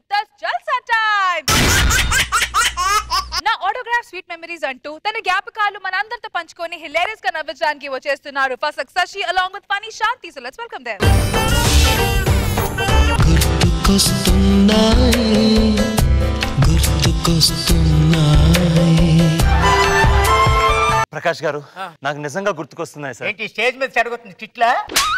Jabardasth Jalsa time నా autograph sweet memories అంటూ తన జ్ఞాపకాలు మనందరితో పంచుకొని హిలేరియస్ గా నవ్వించడానికి వచ్చేస్తున్నారు first Sasi along with funny Shanti so let's welcome them గుర్తుకొస్తున్నాయి గుర్తుకొస్తున్నాయి ప్రకాష్ గారు నాకు నిజంగా గుర్తుకొస్తున్నాయి సార్ ఏంటి స్టేజ్ మీద చెడగొట్టింది తిట్లా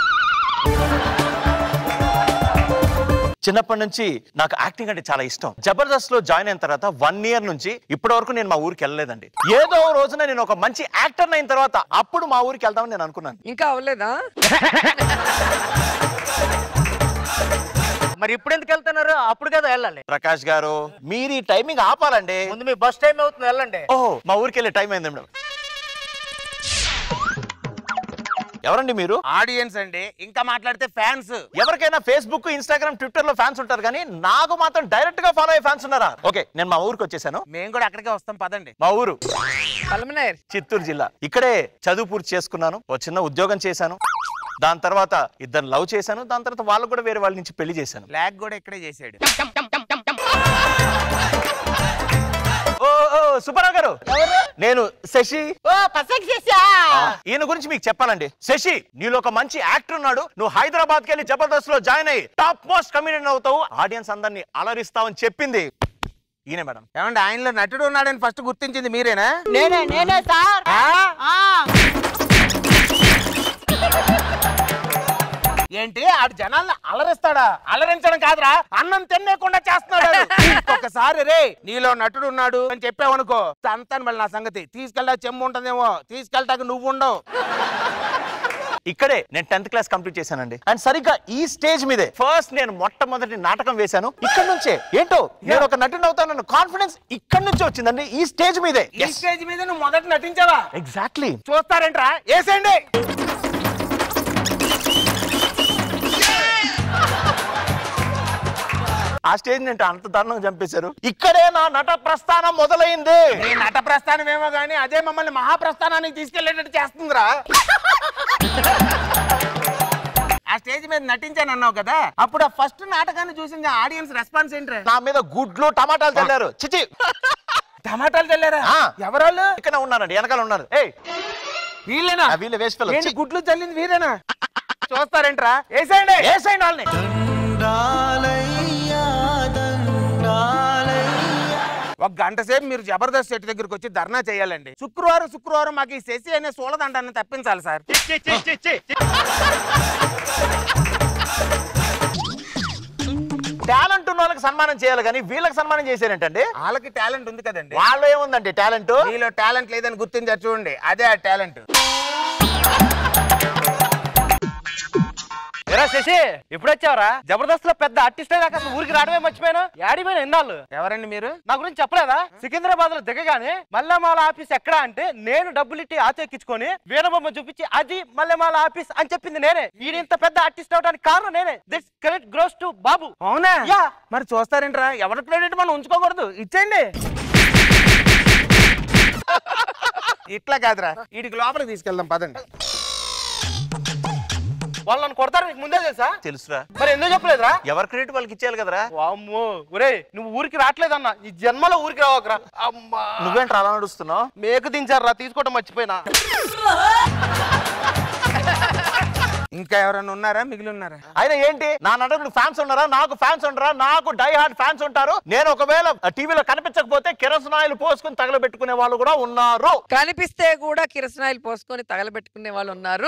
చిన్నప్పటి నుంచి నాకు యాక్టింగ్ అంటే చాలా ఇష్టం జబర్దస్త్ లో జాయిన్ అయిన తర్వాత వన్ ఇయర్ నుంచి ఇప్పటి వరకు నేను మా ఊరికి వెళ్ళలేదండి ఏదో ఓ రోజున నేను ఒక మంచి యాక్టర్ అయిన తర్వాత అప్పుడు మా ఊరికి వెళ్దామని నేను అనుకున్నాను ఇంకా అవ్వలేదా మరి ఇప్పుడు ఎందుకు వెళ్తున్నారు అప్పుడు కదా వెళ్ళాలి ప్రకాష్ గారు మీరు ఈ టైమింగ్ ఆపాలండి ముందు మీ బస్ టైం అవుతుంది వెళ్ళండి ఓహో మా ఊరికి వెళ్ళే టైం అయింది మేడం ఎవరండి మీరు ఆడియన్స్ అండి ఇంకా మాట్లాడితే ఫ్యాన్స్ ఎవరికైనా ఫేస్బుక్ ఇన్స్టాగ్రామ్ ట్విట్టర్ లో ఫ్యాన్స్ ఉంటారు కానీ నాకు మాత్రం డైరెక్ట్ గా ఫాలో అయ్యే ఫ్యాన్స్ ఉన్నారా ఓకే నేను మా ఊరికి వచ్చేసాను మేము కూడా అక్కడికే వస్తాం పదండి మా ఊరు పలమనేర్ చిత్తూరు జిల్లా ఇక్కడే చదువు పూర్తి చేసుకున్నాను ఓ చిన్న ఉద్యోగం చేశాను దాని తర్వాత ఇద్దరు లవ్ చేశాను దాని తర్వాత వాళ్ళకు కూడా వేరే వాళ్ళ నుంచి పెళ్లి చేశాను బ్లాక్ కూడా ఇక్కడే చేసాడు ఓ ఓ సుబ్బారావు గారు నేను శశి ఓ పసకి చేసా ఆ, ఈయన గురించి మీకు చెప్పాలండి శశి నీలో ఒక మంచి యాక్టర్ ఉన్నాడు నువ్వు హైదరాబాద్ కి వెళ్ళి జబర్దస్త్ లో జాయిన్ అయ్యి టాప్ మోస్ట్ కమిడియన్ అవుతావు ఆడియన్స్ అందరినీ అలరిస్తావని చెప్పింది ఈయన మేడం ఏమండి ఆయనలో నటుడు ఉన్నాడని ఫస్ట్ గుర్తించింది మీరేనా నేనే నేనే సార్ ఆ? ఆ, ఏంటి ఆడు జనాల్ని అలరిస్తాడా అలరించడం కాదురా అన్నం తినేకుండా చేస్తున్నాడు ఆడు. ఒకసారి రే నీలో నటుడు ఉన్నాడు అని చెప్పావనుకో అంతాను మళ్ళీ నా సంగతి తీసుకెళ్ళా చెమ్ము ఉంటుందేమో తీసుకెళ్ళటానికి నువ్వు ఉండవు ఇక్కడే నేను టెన్త్ క్లాస్ కంప్లీట్ చేశానండి అండ్ సరిగ్గా ఈ స్టేజ్ మీదే ఫస్ట్ నేను మొట్టమొదటి నాటకం వేశాను ఇక్కడ నుంచే ఏంటో నేను ఒక నటుడు అవుతానన్న కాన్ఫిడెన్స్ ఇక్కడ నుంచే వచ్చిందండి ఈ స్టేజ్ మీదే ఈ స్టేజ్ మీద నువ్వు మొదట నటించావా ఎగ్జాక్ట్లీ చూస్తారేంట్రా వేసేయండి ఆ స్టేజ్ నేను అంత దారుణంగా చంపేశారు ఇక్కడే నా నట ప్రస్థానం మొదలైంది నీ నట ప్రస్థానం ఏమో గానీ అదే మమ్మల్ని మహాప్రస్థానానికి తీసుకెళ్లేటట్టు చేస్తుందిరా ఆ స్టేజ్ మీద నటించాను అన్నావు కదా అప్పుడు ఆ ఫస్ట్ నాటకాన్ని చూసిన ఆడియన్స్ రెస్పాన్స్ ఏంట్రా నా మీద గుడ్లు టమాటాలు చల్లారు చిచి టమాటాలు చల్లారా ఆ. ఎవరాళ్ళు ఇక్కడ ఉన్నారండి వెనకాల ఉన్నారు ఏయ్ వీళ్ళేనా ఆ వీళ్ళ వేస్ట్ ఫెలో ఏంటి గుడ్లు చల్లింది వీరేనా చూస్తారేంట్రా వేసేయండి వేసేయండి వాళ్ళని దండాలయ్యా దండాలయ్యా ఒక గంట సేపు మీరు జబర్దస్త్ సెట్ దగ్గరికి వచ్చి ధర్నా చేయాలండి శుక్రవారం శుక్రవారం మాకు ఈ శశి అనే సోలదండాన్ని తప్పించాలి సార్ టాలెంట్ ఉన్న వాళ్ళకి సన్మానం చేయాలి కానీ వీళ్ళకి సన్మానం చేశారేంటండి వాళ్ళకి టాలెంట్ ఉంది కదండి వాళ్ళు ఏముందండి టాలెంట్ మీలో టాలెంట్ లేదని గుర్తించారు చూడండి అదే ఆ టాలెంట్ ఎరా శశి ఎప్పుడు వచ్చావరా జబర్దస్త్ లో పెద్ద ఆర్టిస్ట్ అయినాక అసలు ఊరికి రావడమే మర్చిపోయాను యాడిపోయిన ఎన్నాళ్ళు ఎవరండి మీరు నా గురించి చెప్పలేదా సికింద్రాబాద్ లో దిగగానే మల్లెమాల ఆఫీస్ ఎక్కడ అంటే నేను డబ్బులు ఇట్టి ఆచెక్కించుకొని వీరబొమ్మ చూపించి అది మల్లెమాల ఆఫీస్ అని చెప్పింది నేనే ఈయన ఇంత పెద్ద ఆర్టిస్ట్ అవడానికి కారణం నేనే దిస్ క్రెడిట్ గ్రోస్ టు బాబు అవునా యా. మరి చూస్తారేంట్రా ఎవరి క్రెడిట్ మనం ఉంచుకోకూడదు ఇచ్చేయండి ఇట్లా కాదురా వీడికి లోపలికి తీసుకెళ్దాం పదండి వాళ్ళు నన్ను కొడతారు నీకు ముందే తెలుసా తెలుసురా మరి ఎందుకు చెప్పలేదురా ఎవరి క్రెడిట్ వాళ్ళకి ఇచ్చేయాలి కదరా వామ్మో ఒరే నువ్వు ఊరికి రావట్లేదన్న ఈ జన్మలో ఊరికి రావకరా అమ్మా నువ్వేంట్రా అలా నడుస్తున్నావు మేకు దించారా తీసుకోవడం మర్చిపోయినా ఇంకా ఎవరైనా ఉన్నారా మిగిలి ఉన్నారా అయినా ఏంటి నా నటనకు ఫ్యాన్స్ ఉన్నారా నాకు ఫ్యాన్స్ ఉండరా నాకు డై హార్డ్ ఫ్యాన్స్ ఉంటారు నేను ఒకవేళ టీవీలో కనిపించకపోతే కిరసన ఆయిల్ పోసుకుని తగలబెట్టుకునే వాళ్ళు కూడా ఉన్నారు కనిపిస్తే కూడా కిరసనాయిల్ పోసుకొని తగలబెట్టుకునే వాళ్ళు ఉన్నారు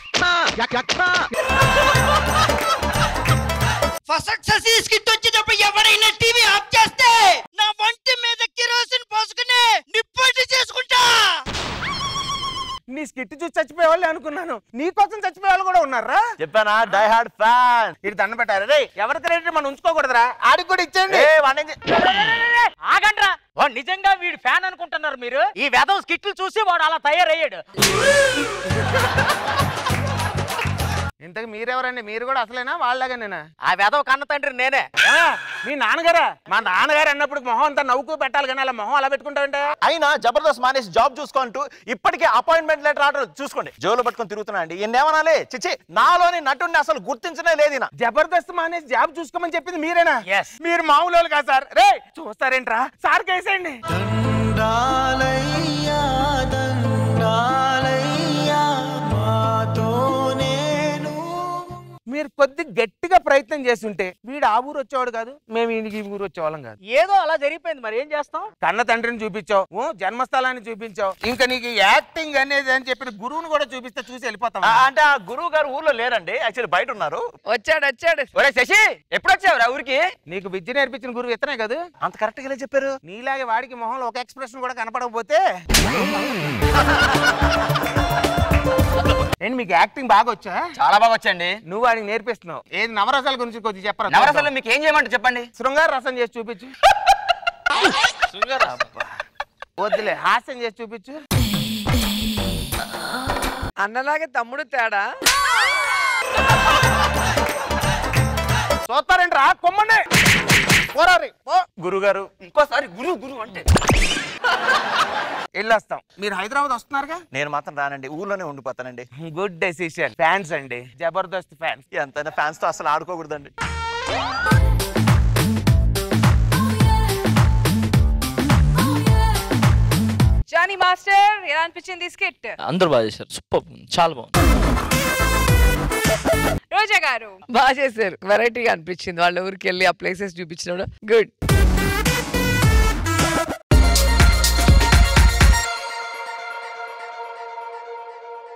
సక్సెస్ స్కిట్ వచ్చేటప్పుడు ఎవరైనా టీవీ ఆఫ్ చేస్తే నా వంటి మీద కిరోసిన్ పోసుకుని నిప్పటి చేసుకుంటా నీ స్కిట్ చూసి చచ్చిపోయే వాళ్ళు అనుకున్నాను నీ కోసం చచ్చిపోయే వాళ్ళు కూడా ఉన్నారా చెప్పానా డై హార్డ్ ఫ్యాన్ ఇటు దండ పెట్టారు రే ఎవరి క్రెడిట్ మనం ఉంచుకోకూడదురా ఆడికి కూడా ఇచ్చేయండి ఏ వాడిని ఆగండ్రా వాడు నిజంగా వీడి ఫ్యాన్ అనుకుంటున్నారు మీరు ఈ వేదం స్కిట్లు చూసి వాడు అలా తయారయ్యాడు ఇంతకు మీరెవరండి మీరు కూడా అసలేనా వాళ్ళగా నేనా ఆ వెదవ కన్న తండ్రి నేనే మీ నాన్నగారా మా నాన్నగారు అన్నప్పుడు మొహం అంతా నవ్వుకు పెట్టాలి కానీ అలా మొహం అలా పెట్టుకుంటావంటే అయినా జబర్దస్త్ మానేసి జాబ్ చూసుకుంటూ ఇప్పటికే అపాయింట్మెంట్ లెటర్ ఆర్డర్ చూసుకోండి జోలు పట్టుకొని తిరుగుతున్నా అండి ఏమనాలి చిచ్చి నాలోని నటుడిని అసలు గుర్తించనే లేదు ఈయన. జబర్దస్త్ మానేసి జాబ్ చూసుకోమని చెప్పింది మీరేనా Yes. మీరు మామూలు వాళ్ళు కాదు సార్ రే చూస్తారేంట్రా సార్ కేసేయండి దండాలయ్యా దండాలయ్యా మాతో నేను మీరు కొద్ది గట్టిగా ప్రయత్నం చేస్తుంటే వీడు ఆ ఊరు వచ్చేవాడు కాదు మేము ఈయనకి ఈ ఊరు వచ్చేవాళ్ళం కాదు ఏదో అలా జరిగిపోయింది మరి ఏం చేస్తాం కన్న తండ్రిని చూపించావు ఓ జన్మస్థలాన్ని చూపించావు ఇంకా నీకు యాక్టింగ్ అనేది అని చెప్పిన గురువుని కూడా చూపిస్తే చూసి వెళ్ళిపోతాం ఆ, అంటే ఆ గురువు గారు ఊర్లో లేరండి యాక్చువల్లీ బయట ఉన్నారు వచ్చాడు వచ్చాడు ఒరే శశి ఎప్పుడు వచ్చావురా ఊరికి నీకు విద్య నేర్పించిన గురువు ఇతనే కదా అంత కరెక్ట్ గా చెప్పారు నీలాగే వాడికి మొహంలో ఒక ఎక్స్ప్రెషన్ కూడా కనపడకపోతే నేను మీకు యాక్టింగ్ బాగా వచ్చా చాలా బాగా వచ్చండి నువ్వు వాడికి నేర్పిస్తున్నావు ఏది నవరసాల గురించి కొద్దిగా చెప్పరా నవరసలు మీకు ఏం చేయమంటే చెప్పండి శృంగార రసం చేసి చూపించు వద్దులే హాస్యం చేసి చూపించు అన్నలాగే తమ్ముడు తేడా చూస్తారేంట్రా కొమ్మండి పోరారి పో గురువు గారు ఇంకోసారి గురు గురు అంటే వెళ్ళొస్తాం మీరు హైదరాబాద్ వస్తున్నారుగా నేను మాత్రం రానండి ఊర్లోనే ఉండిపోతానండి గుడ్ డెసిషన్ ఫ్యాన్స్ అండి జబర్దస్త్ ఫ్యాన్స్ ఎంతైనా ఫ్యాన్స్ తో అసలు ఆడుకోకూడదండి జానీ మాస్టర్ ఎలా అనిపించింది స్కిట్ అందరూ బాగా చేశారు సూపర్ చాలా బాగుంది రోజా గారు బాగా చేశారు వెరైటీగా అనిపించింది వాళ్ళ ఊరికి వెళ్ళి ఆ ప్లేసెస్ చూపించినప్పుడు గుడ్